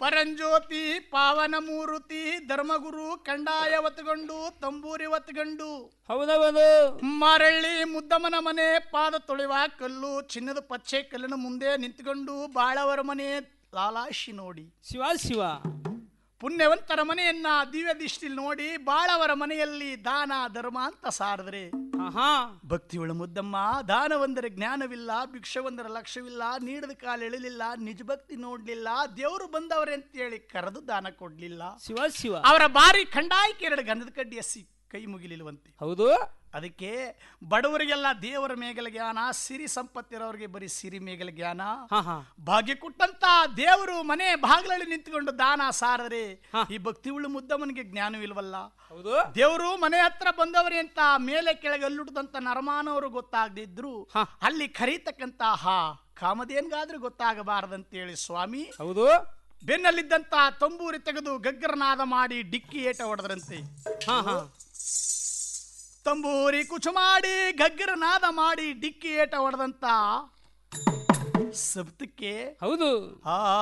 ಪರಂಜ್ಯೋತಿ ಪಾವನ ಮೂರುತಿ ಧರ್ಮಗುರು ಕಂಡಾಯ ಒತ್ತುಗೊಂಡು ತಂಬೂರಿ ಒತ್ತುಗೊಂಡು ಹೌದೌದು ಮಾರಳ್ಳಿ ಮುದ್ದಮ್ಮನ ಮನೆ ಪಾದ ತೊಳೆವ ಕಲ್ಲು ಚಿನ್ನದ ಪಚ್ಚೆ ಕಲ್ಲಿನ ಮುಂದೆ ನಿಂತುಕೊಂಡು ಬಾಳವರ ಮನೆ ಲಾಲಾಶಿ ನೋಡಿ ಶಿವ ಶಿವ ಪುಣ್ಯವಂತರ ಮನೆಯನ್ನ ದಿವ್ಯ ದೃಷ್ಟಿಲಿ ನೋಡಿ ಬಾಳವರ ಮನೆಯಲ್ಲಿ ದಾನ ಧರ್ಮ ಅಂತ ಸಾರಿದ್ರೆ ಆಹಾ ಭಕ್ತಿಯುಳ ಮುದ್ದಮ್ಮ ದಾನವಂದರೆ ಜ್ಞಾನವಿಲ್ಲ ಭಿಕ್ಷವಂದರ ಲಕ್ಷ್ಯವಿಲ್ಲ ನೀಡದ ಕಾಲು ಎಳಲಿಲ್ಲ ನಿಜ ಭಕ್ತಿ ನೋಡ್ಲಿಲ್ಲ ದೇವರು ಬಂದವರೇ ಅಂತೇಳಿ ಕರೆದು ದಾನ ಕೊಡ್ಲಿಲ್ಲ ಶಿವ ಶಿವ ಅವರ ಬಾರಿ ಖಂಡಾಯ್ಕೆ ಎರಡು ಗಂಧದ ಕಡ್ಡಿ ಹಸಿ ಕೈ ಮುಗಿಲಿಲ್ವಂತೆ ಹೌದು ಅದಕ್ಕೆ ಬಡವರಿಗೆಲ್ಲ ದೇವರ ಮೇಗಲ ಜ್ಞಾನ ಸಿರಿ ಸಂಪತ್ತಿರೋರಿಗೆ ಬರೀ ಸಿರಿ ಮೇಗಲ ಜ್ಞಾನ ಹಾ ಹಾ ಭಾಗ್ಯ ಕೊಟ್ಟಂತ ದೇವರು ಮನೆ ಬಾಗಿಲಲ್ಲಿ ನಿಂತುಕೊಂಡು ದಾನ ಸಾರಿದ್ರೆ ಹಾ. ಈ ಭಕ್ತಿ ಉಳ್ಳು ಮುದ್ದಮ್ಮನಿಗೆ ಜ್ಞಾನವಿಲ್ವಲ್ಲ ಹೌದು ದೇವರು ಮನೆ ಹತ್ರ ಬಂದವರೇ ಅಂತ ಮೇಲೆ ಕೆಳಗೆ ಅಲ್ಲುಟದಂತ ನರಮಾನವರು ಗೊತ್ತಾಗದಿದ್ರು ಹಾ. ಅಲ್ಲಿ ಕರೀತಕ್ಕಂತ ಹಾ ಕಾಮದೇನ್ಗಾದ್ರೂ ಗೊತ್ತಾಗಬಾರದಂತೇಳಿ ಸ್ವಾಮಿ ಹೌದು ಬೆನ್ನಲ್ಲಿದ್ದಂತ ತಂಬೂರಿ ತೆಗೆದು ಗಗ್ಗರನಾದ ಮಾಡಿ ಡಿಕ್ಕಿ ಏಟ ಹೊಡೆದ್ರಂತೆ ಹಾ ಹಾ ತಂಬೂರಿ ಕುಚು ಮಾಡಿ ಗಗ್ಗರನಾದ ಮಾಡಿ ಡಿಕ್ಕಿ ಏಟ ಹೊಡೆದಂತ ಸಬ್ತಕ್ಕೆ ಹೌದು ಆ